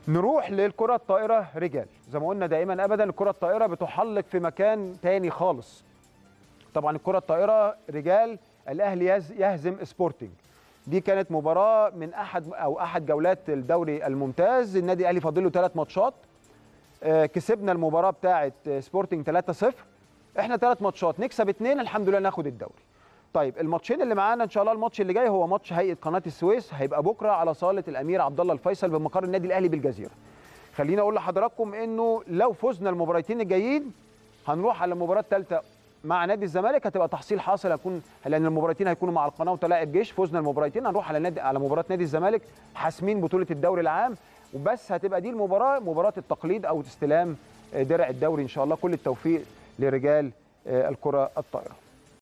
نروح للكرة الطائرة رجال زي ما قلنا دائما ابدا الكرة الطائرة بتحلق في مكان تاني خالص طبعا الكرة الطائرة رجال الاهلي يهز- يهزم سبورتنج دي كانت مباراة من احد او احد جولات الدوري الممتاز النادي الاهلي فاضل له ثلاث ماتشات آه، كسبنا المباراة بتاعة آه، سبورتنج 3-0 احنا ثلاث ماتشات نكسب اثنين الحمد لله ناخد الدوري طيب الماتشين اللي معانا ان شاء الله الماتش اللي جاي هو ماتش هيئه قناه السويس هيبقى بكره على صاله الامير عبد الله الفيصل بمقر النادي الاهلي بالجزيره خليني اقول لحضراتكم انه لو فزنا المباراتين الجايين هنروح على المباراه الثالثه مع نادي الزمالك هتبقى تحصيل حاصل هيكون لان المباراتين هيكونوا مع القناه وطلائع الجيش فزنا المباراتين هنروح على نادي على مباراه نادي الزمالك حاسمين بطوله الدوري العام وبس هتبقى دي المباراه مباراه التقليد او استلام آه، درع الدوري ان شاء الله كل التوفيق لرجال آه، الكره الطائره